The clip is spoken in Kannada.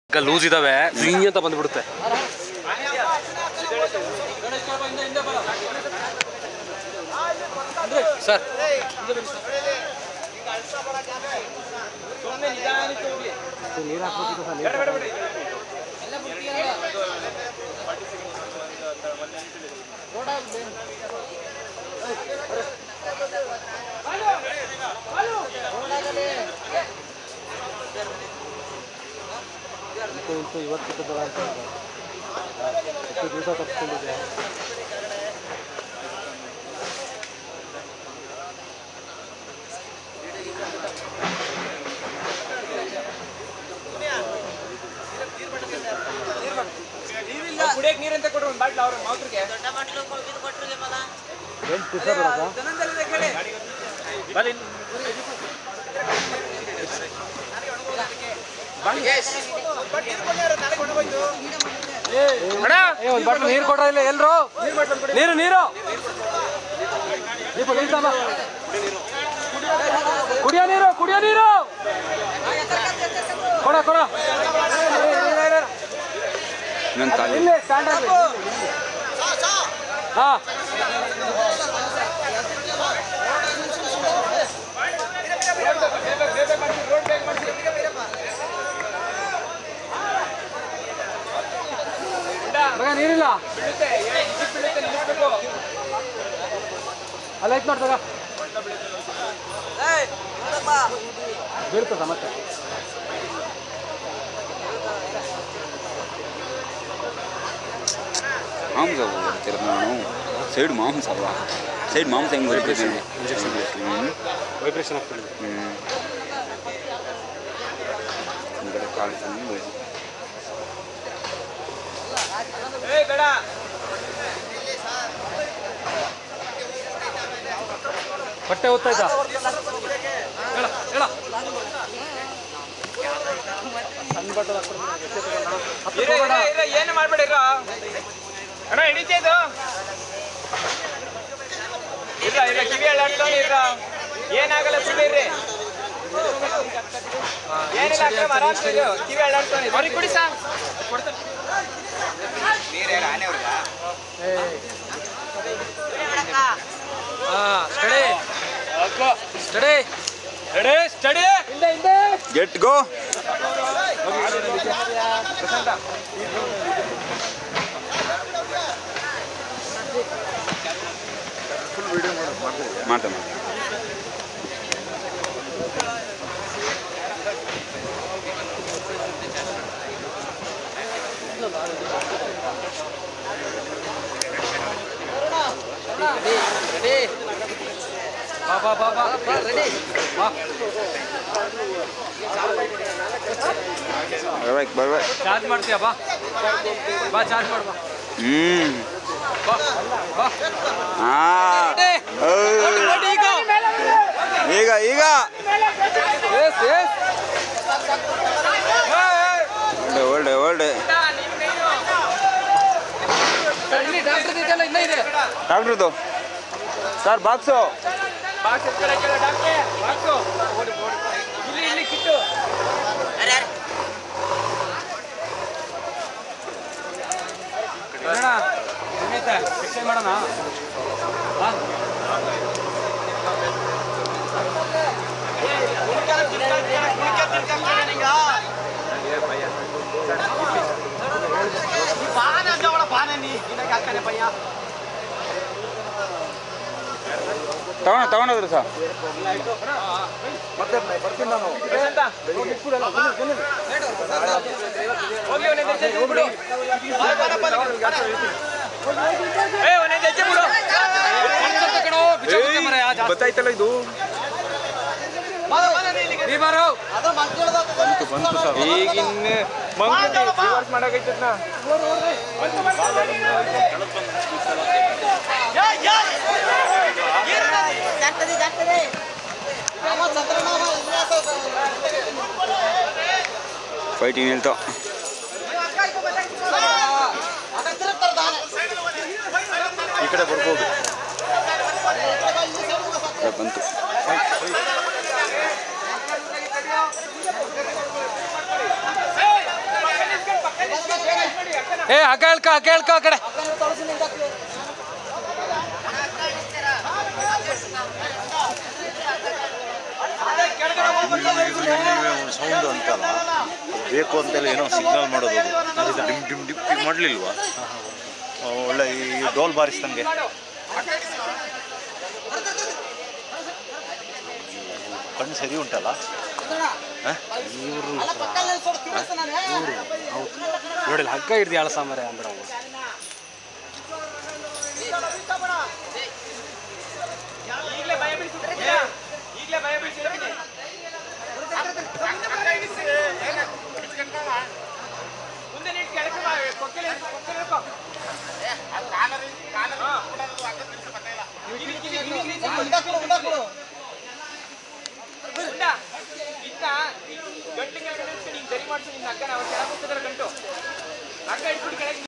ಈಗ ಲೂಸ್ ಇದಾವೆ ಜಿಂಗ್ ಅಂತ ಬಂದ್ಬಿಡುತ್ತೆ ಸರ್ ಇವತ್ತು ದಿವಸ ತಪ್ಪಿಕೊಂಡಿದೆ ಕುಡಿಯಕ್ ನೀರಂತ ಕೊಡ್ರಿ ಒಂದು ಬಾಟ್ಲು ಅವ್ರ ಮಾವ್ರಿಗೆ ಏನು ಪಿಸ ಬರೋದಾ ಏ ಒಂದು ಬಾಟ್ಲು ನೀರು ಕೊಡ್ರ ಇಲ್ಲ ಎಲ್ರು ನೀರು ನೀರು ದೀಪ ನೀರು ತಮ್ಮ. ಕುಡಿಯೋ ನೀರು ಕುಡಿಯೋ ನೀರು ಕೊಡ ಕೊಡ ಇಲ್ಲಿ ಸ್ಟ್ಯಾಂಡ್ ಆಗಲಿ ಹಾ ಮಗ ನೀರಿಲ್ಲ ಅಲ್ಲ ಐತ್ ನೋಡ್ದಾಗ ಬೀಳ್ತದ ಮತ್ತೆ ಮಾಂಸ ಬರ್ತಿರೋದು ನಾನು ಸೈಡ್ ಮಾಂಸ ಅಲ್ವಾ ಸೈಡ್ ಮಾಂಸ ಹೆಂಗೆ ಬರ್ತಿದ್ದೀನಿ ಹ್ಞೂ ವೈಬ್ರೇಷನ್ ಆಗ್ತಿದೆ ಹ್ಞೂ ಈ ಕಡೆ ಕಾಲು ತಿಂದು ಏ ಬೇಡ ಬಟ್ಟೆ ಓದ್ತಾಯ್ತಾ ಹೇಳ ಹೇಳ ಸಣ್ಣ ಬಟ್ಟೆ ಹಾಕ್ಬಿಡು. ಇರ ಇರ ಇರ ಏನು ಮಾಡ್ಬೇಡ ಇರ ಅಣ್ಣ ಹಿಡಿತಾ ಇದು ಇರ ಇರ ಕಿವಿ ಅಳ್ಳಾಡ್ತಾನೆ ಇರ ಏನಾಗಲ್ಲ ಸುಳ್ಳು ಇರ್ರಿ ಏನಿಲ್ಲ ಅಕ್ಕ ಆರಾಮ್ ಇರು. ಕಿವಿ ಅಳ್ಳಾಡ್ತಾನೆ ಬರೀ ಕುಡಿ ಸಾ ಕೊಡ್ತಾನೆ ಹಾ ಸ್ಟಡಿ ಸ್ಟಡಿ ಸ್ಟಡಿ ಸ್ಟಡಿ ಹಿಂದೆ ಹಿಂದೆ ಗೆಟ್ ಗೋ ಮಾಡ್ತೇನೆ ಬಾ ಬಾ ಬಾ ಬಾ ರೆಡಿ ಬಾ ಬರ್ಬೇಕು ಬರ್ಬೇಕು ಚಾರ್ಜ್ ಮಾಡ್ತೀಯಾ ಬಾ ಬಾ ಚಾರ್ಜ್ ಮಾಡು ಬಾ ಹ್ಞೂ ಬಾ ಬಾ ಹಾಂ ರೆಡಿ ಈಗ ಈಗ ಈಗ ಎಸ್ ಎಸ್ ಒಳ್ಳೆ ಒಳ್ಳೆ ಒಳ್ಳೆ ಇಲ್ಲಿ ಡಾಕ್ಟರ್ ಇದೆಯಲ್ಲ ಇನ್ನ ಇದೆ ಡಾಕ್ಟ್ರದು ಸರ್ ಬಾಕ್ಸು ಬಾಕ್ಸ್ ಎತ್ಕೊಳ ಕೇಳ ಡಾಕ್ಟ್ರೆ ಬಾಕ್ಸು ಓಡಿ ಓಡಿ ಇಲ್ಲಿ ಇಲ್ಲಿ ಕಿಟ್ಟು ನೋಡೋಣ ಏನೈತೆ ಎಕ್ಸ್ಚೇಂಜ್ ಮಾಡೋಣ ಬಾ ತಗೊಂಡ ತಗೊಂಡೋದ್ರು ಸರ್ ಪ್ರಶಾಂತ ಹೋಗಿ ಒಂದೊಂದು ಹೆಜ್ಜೆ ಬಿಡು ಏ ಒಂದೊಂದು ಹೆಜ್ಜೆ ಬಿಡು ಕಣೋ ಬಿಚ್ಚೋಗುತ್ತೆ ಮರೆ ಆ ಜಾಸ್ತಿ ಗೊತ್ತಾಯ್ತಲ್ಲ ಇದು ನೀ ಬಾರೋ ಈಗಿನ್ನ ರಿವರ್ಸ್ ಮಾಡಕೈತದ ಜಾಗ್ತದೆ ಜಾಗ್ತದೆ ಫೈಟಿಂಗ್ ನಿಲ್ತು ಈ ಕಡೆ ಬರ್ಬೋದು ಇಲ್ಲ, ಬಂತು ಏ ಹಗ್ಗ ಹೇಳ್ಕ ಹಗ್ಗ ಹೇಳ್ಕ ಆ ಕಡೆ ಸೌಂಡ್ ಅಂತಲ್ಲ ಬೇಕು ಅಂತೆಲ್ಲ ಏನೋ ಸಿಗ್ನಲ್ ಮಾಡೋದು ಅದು ಡಿಮ್ ಡಿಮ್ ಡಿಮ್ ಡಿಮ್ ಮಾಡಲಿಲ್ವಾ ಒಳ್ಳೆ ಈ ಡೋಲ್ ಬಾರಿಸ್ದಂಗೆ ಕಣ್ಣು ಸರಿ ಉಂಟಲ್ಲ ನೋಡಿಲ್ಲ ಹಗ್ಗ ಹಿಡ್ದು ಎಳಸ ಮರೆ ಅಂದ್ರೆ ಅವ ಈಗಲೇ ಭಯ ಬೀಳಿಸಿದ್ರೆ ಈಗಲೇ ಭಯ ಬೀಳಿಸಿದ್ರೆ ಮುಂದೆ ನೀನು ಕೆಳಗೆ ಬಾ, ಕೊಕ್ಕೆಲೆ ಇರ್ಕೊ, ಕೊಕ್ಕೆಲೆ ಇರ್ಕೊ. ಹಾ. ಇಲ್ಲಿ, ಇಲ್ಲಿ, ಇಲ್ಲಿ, ಇಲ್ಲಿ, ಇಲ್ಲಿ. ಗುಂಡ, ಇದ್ನ ಗಂಟಿಗೆ ನೀನು ಸರಿ ಮಾಡಿಸಿ ನಿನ್ನ ಹಗ್ಗನ ಅವ್ರು ಕೆಳಗೆ ಹೋಗ್ತಿದ್ದಾರೆ ಗಂಟು ಹಗ್ಗ ಇಟ್ಬಿಟ್ಟು ಕೆಳಗೆ